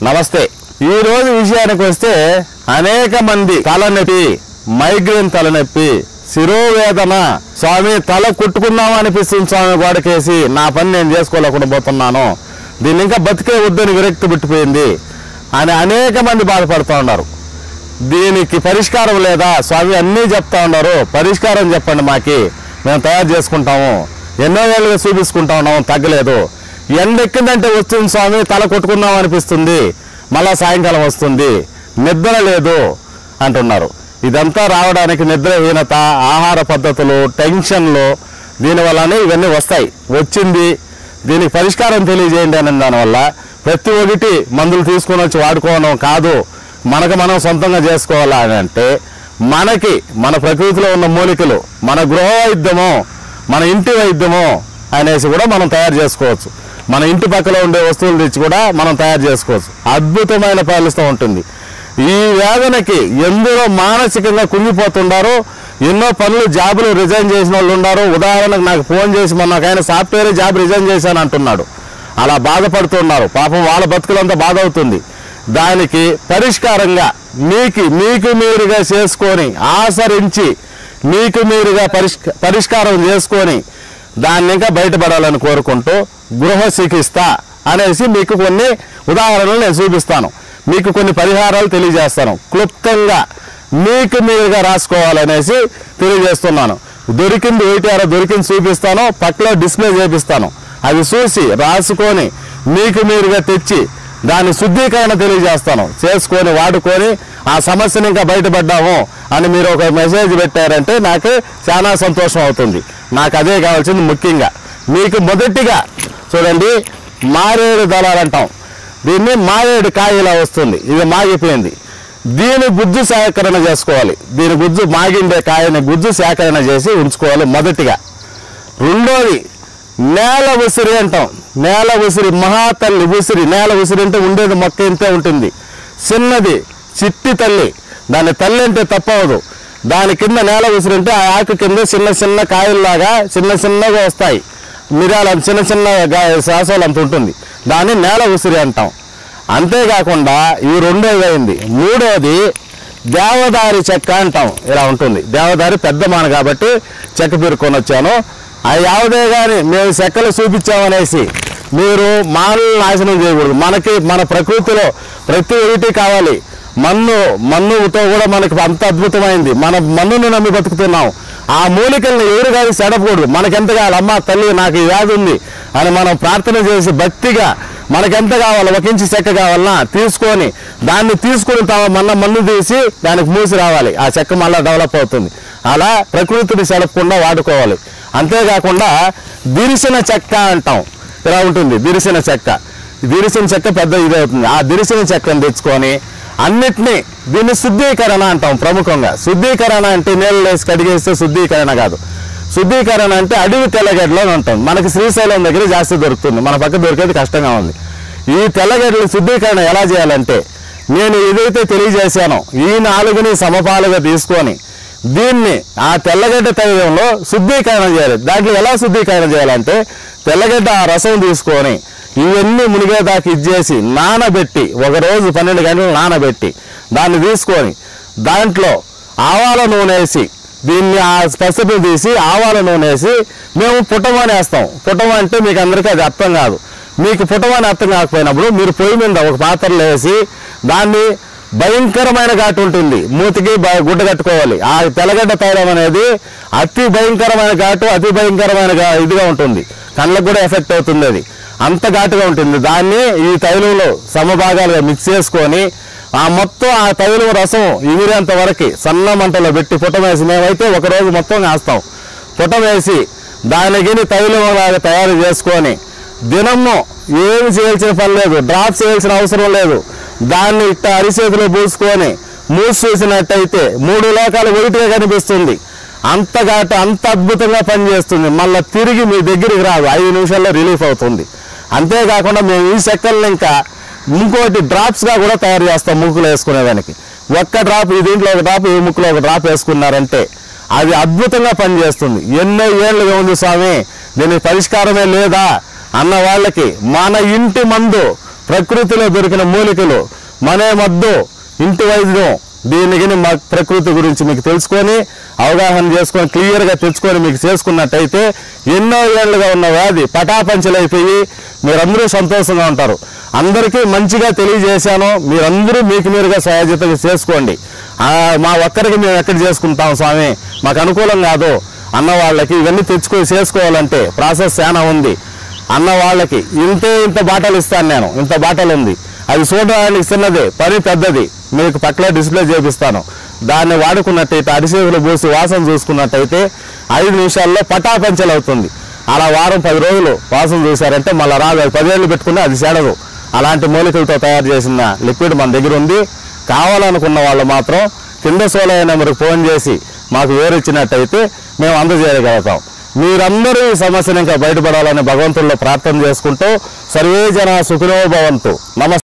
నమస్తే ఈ రోజు విషయానికి వస్తే అనేక మంది తలనొప్పి మైగ్రేన్ తలనొప్పి శిరోవేదన స్వామి తల కుట్టుకుందాం అనిపిస్తుంది స్వామి గోడకేసి నా పని నేను చేసుకోలేకుండా పోతున్నాను దీన్ని ఇంకా బతికే వద్దని విరక్తి పుట్టిపోయింది అని అనేక మంది బాధపడుతూ ఉన్నారు దీనికి పరిష్కారం లేదా స్వామి అన్నీ చెప్తా ఉన్నారు పరిష్కారం చెప్పండి మాకి మేము తయారు చేసుకుంటాము ఎన్నో ఏళ్ళుగా చూపించుకుంటా ఉన్నాము తగ్గలేదు ఎండ ఎక్కిందంటే వస్తుంది స్వామి తల కొట్టుకుందాం అనిపిస్తుంది మళ్ళా సాయంకాలం వస్తుంది నిద్ర లేదు అంటున్నారు ఇదంతా రావడానికి నిద్రహీనత ఆహార పద్ధతులు టెన్షన్లు దీనివల్లనే ఇవన్నీ వస్తాయి వచ్చింది దీనికి పరిష్కారం తెలియజేయండి అని దానివల్ల ప్రతి ఒక్కటి మందులు తీసుకొని వచ్చి వాడుకోవడం కాదు మనకు మనం సొంతంగా చేసుకోవాలా అని అంటే మనకి మన ప్రకృతిలో ఉన్న మూలికలు మన గృహ వైద్యము మన ఇంటి వైద్యము అనేసి కూడా మనం తయారు చేసుకోవచ్చు మన ఇంటి పక్కలో ఉండే వస్తువులు తెచ్చి కూడా మనం తయారు చేసుకోవచ్చు అద్భుతమైన ఫలితం ఉంటుంది ఈ వేదనకి ఎందులో మానసికంగా కుంగిపోతుండారో ఎన్నో పనులు జాబులు రిజైన్ చేసిన వాళ్ళు ఉన్నారు ఉదాహరణకు నాకు ఫోన్ చేసి మొన్న ఒక ఆయన సాఫ్ట్వేర్ జాబ్ రిజైన్ చేశాను అంటున్నాడు అలా బాధపడుతున్నారు పాపం వాళ్ళ బతుకులంతా బాధ అవుతుంది దానికి పరిష్కారంగా మీకు మీకు మీరుగా చేసుకొని ఆచరించి మీకు మీరుగా పరిష్క పరిష్కారం చేసుకొని దాన్ని ఇంకా బయటపడాలని కోరుకుంటూ గృహ చికిత్స అనేసి మీకు కొన్ని ఉదాహరణలు నేను చూపిస్తాను మీకు కొన్ని పరిహారాలు తెలియజేస్తాను క్లుప్తంగా మీకు మీరుగా రాసుకోవాలనేసి తెలియజేస్తున్నాను దొరికింది ఏటీఆర్ దొరికింది చూపిస్తాను పక్కలో డిస్ప్లే చేపిస్తాను అవి చూసి రాసుకొని మీకు మీరుగా తెచ్చి దాని శుద్ధీకరణ తెలియజేస్తాను చేసుకొని వాడుకొని ఆ సమస్యను ఇంకా బయటపడ్డాము అని మీరు ఒక మెసేజ్ పెట్టారంటే నాకు చాలా సంతోషం అవుతుంది నాకు అదే కావాల్సింది ముఖ్యంగా మీకు మొదటిగా చూడండి మారేడు దళాలు అంటాం దీన్ని మారేడు కాయ ఇలా వస్తుంది ఇది మాగిపోయింది దీని గుజ్జు సేకరణ చేసుకోవాలి దీని గుజ్జు మాగిండే కాయని గుజ్జు సేకరణ చేసి ఉంచుకోవాలి మొదటిగా రెండోది నేల ఉసిరి అంటాం నేల ఉసిరి మహాతల్లి ఉసిరి నేల ఉసిరి అంటే ఉండేది మొక్క ఇంతే ఉంటుంది చిన్నది చిట్టి తల్లి దాని తల్లి అంటే తప్పవదు దాని కింద నేల ఉసిరి అంటే ఆ ఆకు కింద చిన్న చిన్న కాయల్లాగా చిన్న చిన్నగా వస్తాయి మిరాలు అంత చిన్న చిన్న గా- శాసాలు అంత ఉంటుంది దాన్ని నేల ఉసిరి అంటాం అంతేకాకుండా ఈ రెండోది అయింది మూడోది దేవదారి చెక్క అంటాం ఇలా ఉంటుంది దేవదారి పెద్ద మాన కాబట్టి చెక్క పేరుకొని వచ్చాను అది యావదే కానీ మేము చెక్కలు చూపించామనేసి మీరు మానవులను నాశనం చేయకూడదు మనకి మన ప్రకృతిలో ప్రతి ఒక్కటి కావాలి మన్ను మన్నుతో కూడా మనకి అంత అద్భుతమైంది మన మన్నును నమ్మి బతుకుతున్నాం ఆ మూలికలను ఎవరు కాదు సెడపకూడదు మనకెంత కావాలి అమ్మ తల్లి నాకు ఈ వ్యాధి ఉంది అని మనం ప్రార్థన చేసి భక్తిగా మనకెంత కావాలి ఒక ఇంచు చెక్క కావాలన్నా తీసుకొని దాన్ని తీసుకుని తా మళ్ళీ మన్ను తీసి దానికి మూసి రావాలి ఆ చెక్క మళ్ళీ డెవలప్ అవుతుంది అలా ప్రకృతిని సెడపకుండా వాడుకోవాలి అంతేకాకుండా దిరిసిన చెక్క అంటాం ఇలా ఉంటుంది దిరిసిన చెక్క దిరిసిన చెక్క పెద్ద ఇది అవుతుంది ఆ దిరిసిన చెక్కను తెచ్చుకొని అన్నిటినీ దీన్ని శుద్ధీకరణ అంటాం ప్రముఖంగా శుద్ధీకరణ అంటే నీళ్ళు వేసి కడిగేస్తే శుద్ధీకరణ కాదు శుద్ధీకరణ అంటే అడవి తెల్లగడ్డలో అని ఉంటాం మనకి శ్రీశైలం దగ్గర జాస్తి దొరుకుతుంది మన పక్క దొరికేది కష్టంగా ఉంది ఈ తెల్లగడ్డల శుద్ధీకరణ ఎలా చేయాలంటే నేను ఏదైతే తెలియజేశానో ఈ నాలుగుని సమపాలుగా తీసుకొని దీన్ని ఆ తెల్లగడ్డ తైలంలో శుద్ధీకరణ చేయాలి దాంట్లో ఎలా శుద్ధీకరణ చేయాలంటే తెల్లగడ్డ ఆ రసం తీసుకొని ఇవన్నీ మునిగేదాకా ఇచ్చేసి నానబెట్టి ఒక రోజు పన్నెండు గంటలు నానబెట్టి దాన్ని తీసుకొని దాంట్లో ఆవాల నూనె వేసి దీన్ని ఆ పసుపు తీసి ఆవాల నూనె వేసి మేము పుట్టమని వేస్తాం పుట్టమ అంటే మీకు అందరికీ అది అర్థం కాదు మీకు పుట్టమని అర్థం కాకపోయినప్పుడు మీరు పొయ్యి మీద ఒక పాత్రలో వేసి దాన్ని భయంకరమైన ఘాటు ఉంటుంది మూతికి బ- గుడ్డ కట్టుకోవాలి ఆ తెల్లగడ్డ తైలం అనేది అతి భయంకరమైన ఘాటు అతి భయంకరమైన గా- ఇదిగా ఉంటుంది కళ్ళకు కూడా ఎఫెక్ట్ అవుతుంది అది అంత ఘాటుగా ఉంటుంది దాన్ని ఈ తైలంలో సమభాగాలుగా మిక్స్ చేసుకొని ఆ మొత్తం ఆ తైలం రసం ఇమిరేంత వరకు సన్న మంటలో పెట్టి పుటం వేసి మేమైతే ఒక రోజు మొత్తం వేస్తాం పుటం వేసి దానికి తైలం లాగా తయారు చేసుకొని దినము ఏమి చేయాల్సిన పని లేదు డ్రాప్స్ చేయాల్సిన అవసరం లేదు దాన్ని ఇట్ట అరిచేతిలో పూసుకొని మూసి చూసినట్టయితే మూడు లోకాలు ఒకటిగా కనిపిస్తుంది అంత ఘాటు అంత అద్భుతంగా పనిచేస్తుంది మళ్ళీ తిరిగి మీ దగ్గరికి రాదు ఐదు నిమిషాల్లో రిలీఫ్ అవుతుంది అంతేకాకుండా మేము ఈ చెక్కల్ని ఇంకా ఇంకోటి డ్రాప్స్గా కూడా తయారు చేస్తాం ముక్కులు వేసుకునేదానికి ఒక్క డ్రాప్ ఈ దీంట్లో ఒక డ్రాప్ ఈ ముక్కులో ఒక డ్రాప్ వేసుకున్నారంటే అది అద్భుతంగా పనిచేస్తుంది ఎన్నో ఏళ్ళుగా ఉంది స్వామి దీనికి పరిష్కారమే లేదా అన్న వాళ్ళకి మన ఇంటి మందు ప్రకృతిలో దొరికిన మూలికలు మనే మద్దు ఇంటి వైద్యం దీనికి మా ప్రకృతి గురించి మీకు తెలుసుకొని అవగాహన చేసుకొని క్లియర్గా తెచ్చుకొని మీకు చేసుకున్నట్టయితే ఎన్నో ఏళ్ళుగా ఉన్న వ్యాధి పటాపంచలైపోయి మీరందరూ సంతోషంగా ఉంటారు అందరికీ మంచిగా తెలియజేశాను మీరందరూ మీకు మీరుగా సహాయతగా చేసుకోండి ఆ, మా ఒక్కరికి మేము ఎక్కడ చేసుకుంటాం స్వామి మాకు అనుకూలం కాదు అన్న వాళ్ళకి ఇవన్నీ తెచ్చుకొని చేసుకోవాలంటే ప్రాసెస్ చాలా ఉంది అన్న వాళ్ళకి ఇంతే ఇంత బాటలు ఇస్తాను నేను ఇంత బాటలు ఉంది అది చూడడానికి చిన్నదే పని పెద్దది మీకు పక్కన డిస్ప్లే చేపిస్తాను దాన్ని వాడుకున్నట్టయితే అరిసేపులు పూసి వాసన చూసుకున్నట్టయితే ఐదు నిమిషాల్లో పటాపంచలు అవుతుంది అలా వారం పది రోజులు వాసన చూశారంటే మళ్ళీ రాదు అది పదేళ్ళు పెట్టుకుని అది చెడదు అలాంటి మూలికలతో తయారు చేసిన లిక్విడ్ మన దగ్గర ఉంది కావాలనుకున్న వాళ్ళు మాత్రం కింద సోలయ నెంబర్కి ఫోన్ చేసి మాకు వివరించినట్టయితే మేము అందజేయగలుగుతాం మీరందరూ ఈ సమస్యను ఇంకా బయటపడాలని భగవంతుల్లో ప్రార్థన చేసుకుంటూ సర్వే జన సుఖినో భవంతు నమస్తే